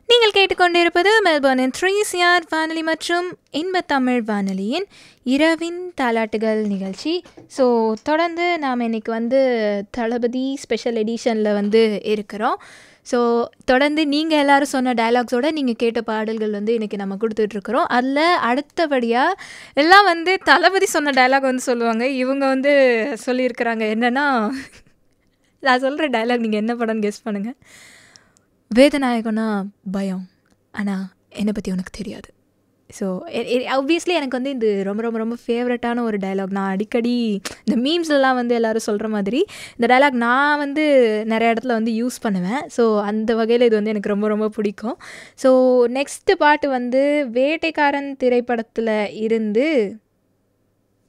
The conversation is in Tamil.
நீங்கள் கேட்டுக்கொண்டிருப்பது மெல்பர்னின் த்ரீ சிஆர் வானொலி மற்றும் இன்பத் தமிழ் வானொலியின் இரவின் தாலாட்டுகள் நிகழ்ச்சி ஸோ தொடர்ந்து நாம் இன்னைக்கு வந்து தளபதி ஸ்பெஷல் எடிஷனில் வந்து இருக்கிறோம் ஸோ தொடர்ந்து நீங்கள் எல்லாரும் சொன்ன டயலாக்ஸோட நீங்கள் கேட்ட பாடல்கள் வந்து இன்றைக்கி நம்ம கொடுத்துட்ருக்குறோம் அதில் அடுத்தபடியாக எல்லாம் வந்து தளபதி சொன்ன டயலாக் வந்து சொல்லுவாங்க இவங்க வந்து சொல்லியிருக்கிறாங்க என்னென்னா நான் சொல்கிற டயலாக் நீங்கள் என்ன படம்னு கெஸ் பண்ணுங்கள் வேதநாயகனா பயம் ஆனால் என்னை பற்றி உனக்கு தெரியாது ஸோ ஆப்வியஸ்லி எனக்கு வந்து இது ரொம்ப ரொம்ப ரொம்ப ஃபேவரட்டான ஒரு டயலாக் நான் அடிக்கடி இந்த மீம்ஸ்லாம் வந்து எல்லோரும் சொல்கிற மாதிரி இந்த டயலாக் நான் வந்து நிறைய இடத்துல வந்து யூஸ் பண்ணுவேன் ஸோ அந்த வகையில் இது வந்து எனக்கு ரொம்ப ரொம்ப பிடிக்கும் ஸோ நெக்ஸ்ட்டு பாட்டு வந்து வேட்டைக்காரன் திரைப்படத்தில் இருந்து